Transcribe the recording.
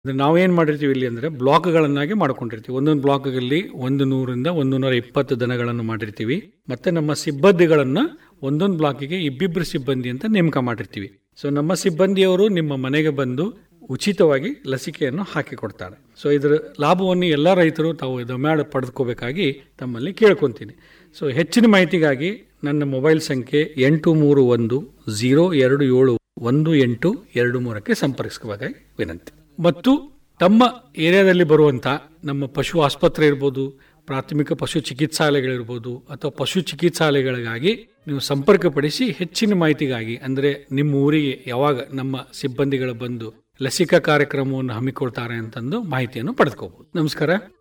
ಅಂದ್ರೆ ನಾವೇನ್ ಮಾಡಿರ್ತೀವಿ ಇಲ್ಲಿ ಅಂದ್ರೆ ಬ್ಲಾಕ್ಗಳನ್ನಾಗಿ ಮಾಡ್ಕೊಂಡಿರ್ತೀವಿ ಒಂದೊಂದು ಬ್ಲಾಕ್ಗಳಲ್ಲಿ ಒಂದು ನೂರಿಂದ ಒಂದು ನೂರ ಇಪ್ಪತ್ತು ದನಗಳನ್ನು ಮಾಡಿರ್ತೀವಿ ಮತ್ತೆ ನಮ್ಮ ಸಿಬ್ಬಂದಿಗಳನ್ನ ಒಂದೊಂದು ಬ್ಲಾಕಿಗೆ ಇಬ್ಬಿಬ್ರು ಸಿಬ್ಬಂದಿ ಅಂತ ನೇಮಕ ಮಾಡಿರ್ತೀವಿ ಸೊ ನಮ್ಮ ಸಿಬ್ಬಂದಿಯವರು ನಿಮ್ಮ ಮನೆಗೆ ಬಂದು ಉಚಿತವಾಗಿ ಲಸಿಕೆಯನ್ನು ಹಾಕಿಕೊಡ್ತಾರೆ ಸೊ ಇದರ ಲಾಭವನ್ನು ಎಲ್ಲ ರೈತರು ತಾವು ಇದು ಮಾಡಿ ಪಡೆದುಕೋಬೇಕಾಗಿ ತಮ್ಮಲ್ಲಿ ಕೇಳ್ಕೊತೀನಿ ಸೊ ಹೆಚ್ಚಿನ ಮಾಹಿತಿಗಾಗಿ ನನ್ನ ಮೊಬೈಲ್ ಸಂಖ್ಯೆ ಎಂಟು ಮೂರು ಒಂದು ಝೀರೋ ಎರಡು ಏಳು ಒಂದು ಎಂಟು ಎರಡು ಮೂರಕ್ಕೆ ಸಂಪರ್ಕಿಸಬೇಕಾಗಿ ವಿನಂತಿ ಮತ್ತು ತಮ್ಮ ಏರಿಯಾದಲ್ಲಿ ಬರುವಂಥ ನಮ್ಮ ಪಶು ಆಸ್ಪತ್ರೆ ಇರ್ಬೋದು ಪ್ರಾಥಮಿಕ ಪಶು ಚಿಕಿತ್ಸಾಲಯಗಳಿರ್ಬೋದು ಅಥವಾ ಪಶು ಚಿಕಿತ್ಸಾಲಯಗಳಿಗಾಗಿ ನೀವು ಸಂಪರ್ಕಪಡಿಸಿ ಹೆಚ್ಚಿನ ಮಾಹಿತಿಗಾಗಿ ಅಂದರೆ ನಿಮ್ಮ ಊರಿಗೆ ಯಾವಾಗ ನಮ್ಮ ಸಿಬ್ಬಂದಿಗಳು ಬಂದು ಲಸಿಕಾ ಕಾರ್ಯಕ್ರಮವನ್ನು ಹಮ್ಮಿಕೊಳ್ತಾರೆ ಅಂತಂದು ಮಾಹಿತಿಯನ್ನು ಪಡೆದುಕೋಬಹುದು ನಮಸ್ಕಾರ